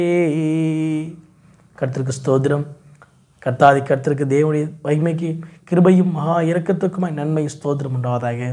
கர்த்தருக்கு ஸ்தோத்திரம் கர்த்தாதி கர்த்தருக்கு தேவனுடைய மகிமைக்கு கிருபையும் மகா இரக்கத்துக்குமாய் நன்மை ஸ்தோத்திரம் உண்டாவதாக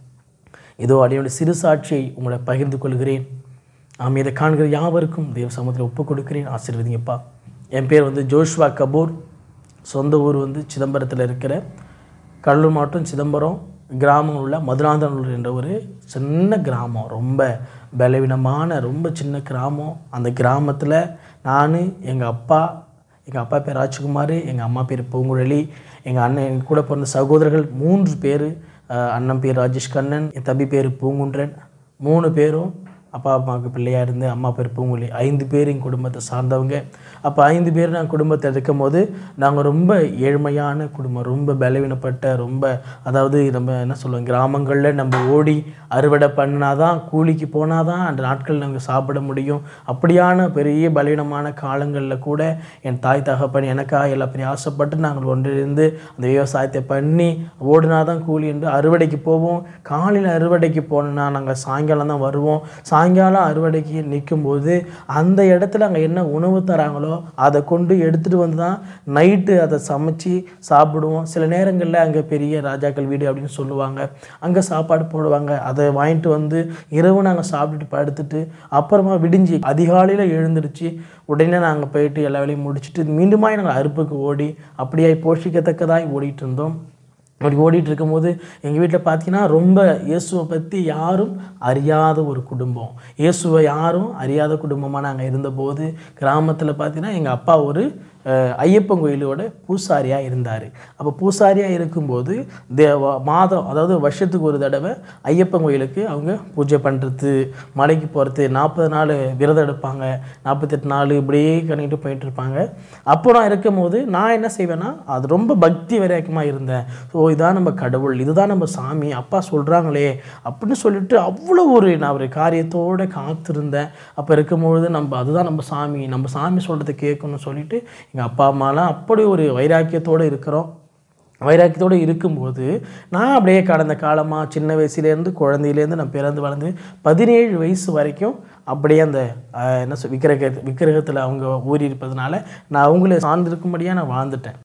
இதோ அடியோட சிறு சாட்சியை உங்களை பகிர்ந்து கொள்கிறேன் நாம் இதை காண்கிற யாவருக்கும் தேவ சமூகத்தில் ஒப்புக் கொடுக்கிறேன் ஆசீர்வதிங்கப்பா என் பேர் வந்து ஜோஷ்வா கபூர் சொந்த ஊர் வந்து சிதம்பரத்தில் இருக்கிற கடலூர் மாவட்டம் சிதம்பரம் கிராமம் உள்ள மதுராந்தனூர் என்ற ஒரு சின்ன கிராமம் ரொம்ப பலவீனமான ரொம்ப சின்ன கிராமம் அந்த கிராமத்தில் நான் எங்கள் அப்பா எங்கள் அப்பா பேர் ராஜ்குமார் எங்கள் அம்மா பேர் பூங்குழலி எங்கள் அண்ணன் எங்கள் கூட பிறந்த சகோதரர்கள் மூன்று பேர் அண்ணன் பேர் ராஜேஷ் கண்ணன் என் தம்பி பேர் பூங்குன்றன் மூணு பேரும் அப்பா அம்மாவுக்கு பிள்ளையாக இருந்து அம்மா பேர் பூங்குழலி ஐந்து பேர் எங்கள் குடும்பத்தை சார்ந்தவங்க அப்போ ஐந்து பேர் நான் குடும்பத்தில் இருக்கும் போது நாங்கள் ரொம்ப ஏழ்மையான குடும்பம் ரொம்ப பலவீனப்பட்ட ரொம்ப அதாவது நம்ம என்ன சொல்லுவோம் கிராமங்களில் நம்ம ஓடி அறுவடை பண்ணாதான் கூலிக்கு போனால் தான் அந்த நாட்கள் நாங்கள் சாப்பிட முடியும் அப்படியான பெரிய பலவீனமான காலங்களில் கூட என் தாய் தகப்பன் எனக்காக எல்லாம் பெரிய ஆசைப்பட்டு நாங்கள் ஒன்றிருந்து அந்த விவசாயத்தை பண்ணி ஓடினா தான் கூலி என்று அறுவடைக்கு போவோம் காலையில் அறுவடைக்கு போனோன்னா நாங்கள் சாயங்காலம் தான் வருவோம் சாயங்காலம் அறுவடைக்கு நிற்கும்போது அந்த இடத்துல அங்கே என்ன உணவு தராங்களோ அதை கொண்டு எடுத்துகிட்டு வந்து தான் நைட்டு அதை சமைச்சு சாப்பிடுவோம் சில நேரங்களில் அங்கே பெரிய ராஜாக்கள் வீடு அப்படின்னு சொல்லுவாங்க அங்கே சாப்பாடு போடுவாங்க அதை வாங்கிட்டு வந்து இரவு நாங்கள் சாப்பிட்டுட்டு படுத்துட்டு அப்புறமா விடிஞ்சு அதிகாலையில் எழுந்திருச்சு உடனே நாங்கள் போயிட்டு எல்லா வேலையும் முடிச்சுட்டு மீண்டுமாய் நாங்கள் அறுப்புக்கு ஓடி அப்படியே போஷிக்கத்தக்கதாய் ஓடிட்டு இருந்தோம் அப்படி ஓடிட்டு இருக்கும்போது எங்கள் வீட்டில் பார்த்தீங்கன்னா ரொம்ப இயேசுவை பற்றி யாரும் அறியாத ஒரு குடும்பம் இயேசுவை யாரும் அறியாத குடும்பமாக நாங்கள் இருந்தபோது கிராமத்தில் பார்த்தீங்கன்னா எங்கள் அப்பா ஒரு அஹ், ஐயப்பன் கோயிலோட பூசாரியாக இருந்தார் அப்போ பூசாரியாக இருக்கும்போது தே வ- மாதம் அதாவது வருஷத்துக்கு ஒரு தடவை ஐயப்பன் கோயிலுக்கு அவங்க பூஜை பண்ணுறது மலைக்கு போகிறது நாற்பது நாள் விரதம் எடுப்பாங்க நாற்பத்தெட்டு நாள் இப்படியே கணிட்டு போயிட்டு இருப்பாங்க அப்போ நான் இருக்கும்போது நான் என்ன செய்வேன்னா அது ரொம்ப பக்தி வரைக்குமாக இருந்தேன் ஸோ இதான் நம்ம கடவுள் இதுதான் நம்ம சாமி அப்பா சொல்கிறாங்களே அப்படின்னு சொல்லிட்டு அவ்வளோ ஒரு நான் ஒரு காரியத்தோடு காத்திருந்தேன் அப்போ இருக்கும்பொழுது நம்ம அதுதான் நம்ம சாமி நம்ம சாமி சொல்கிறத கேட்கணும்னு சொல்லிட்டு எங்கள் அப்பா அம்மாலாம் அப்படி ஒரு வைராக்கியத்தோடு இருக்கிறோம் வைராக்கியத்தோடு இருக்கும்போது நான் அப்படியே கடந்த காலமாக சின்ன வயசுலேருந்து குழந்தையிலேருந்து நான் பிறந்து வளர்ந்து பதினேழு வயசு வரைக்கும் அப்படியே அந்த ஆஹ், என்ன சொல் விக்கிரக விக்கிரகத்தில் அவங்க ஊறி இருப்பதனால நான் அவங்கள சார்ந்திருக்கும்படியாக நான் வாழ்ந்துட்டேன்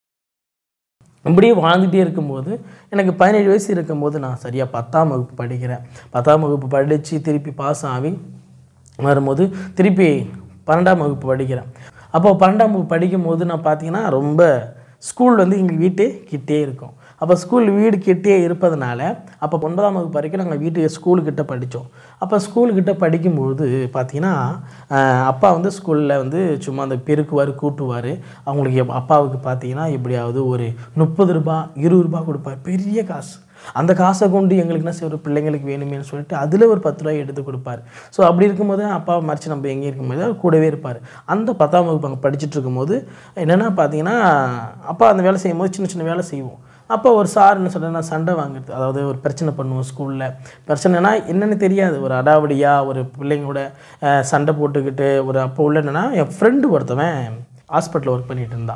இப்படியே வாழ்ந்துகிட்டே இருக்கும்போது எனக்கு பதினேழு வயசு இருக்கும்போது நான் சரியாக பத்தாம் வகுப்பு படிக்கிறேன் பத்தாம் வகுப்பு படித்து திருப்பி பாஸ் ஆகி வரும்போது திருப்பி பன்னெண்டாம் வகுப்பு படிக்கிறேன் அப்போ பன்னெண்டாம் வகுப்பு படிக்கும்போது நான் பார்த்தீங்கன்னா ரொம்ப ஸ்கூல் வந்து எங்கள் வீட்டே கிட்டே இருக்கும் அப்போ ஸ்கூல் வீடு கிட்டே இருப்பதனால அப்போ ஒன்பதாம் வகுப்பு வரைக்கும் நாங்கள் வீட்டு ஸ்கூலுக்கிட்ட படித்தோம் அப்போ ஸ்கூலுக்கிட்ட படிக்கும்போது பார்த்தீங்கன்னா ஆஹ், அப்பா வந்து ஸ்கூலில் வந்து சும்மா அந்த பெருக்குவார் கூட்டுவார் அவங்களுக்கு எப்- அப்பாவுக்கு பார்த்தீங்கன்னா எப்படியாவது ஒரு முப்பது ரூபா இருபது ரூபா கொடுப்பார் பெரிய காசு அந்த காசை கொண்டு எங்களுக்கு என்ன செய்வார் பிள்ளைங்களுக்கு வேணுமேனு சொல்லிட்டு அதில் ஒரு பத்து ரூபாய் எடுத்து கொடுப்பார் ஸோ அப்படி இருக்கும்போது அப்பா மறைச்சு நம்ம எங்கே இருக்கும்போது அவர் கூடவே இருப்பார் அந்த பத்தாம் வகுப்பு அங்கே படிச்சுட்டு இருக்கும்போது என்னென்னா பார்த்தீங்கன்னா அப்பா அந்த வேலை செய்யும்போது சின்ன சின்ன வேலை செய்வோம் அப்போ ஒரு சார் என்ன சொல்கிறேன்னா சண்டை வாங்குறது அதாவது ஒரு பிரச்சனை பண்ணுவோம் ஸ்கூலில் பிரச்சனைனா என்னென்னு தெரியாது ஒரு அடாவடியாக ஒரு பிள்ளைங்களோட அஹ், சண்டை போட்டுக்கிட்டு ஒரு அப்போ உள்ள என்னென்னா என் ஃப்ரெண்டு ஒருத்தவன் ஹாஸ்பிட்டலில் ஒர்க் பண்ணிட்டு இருந்தான்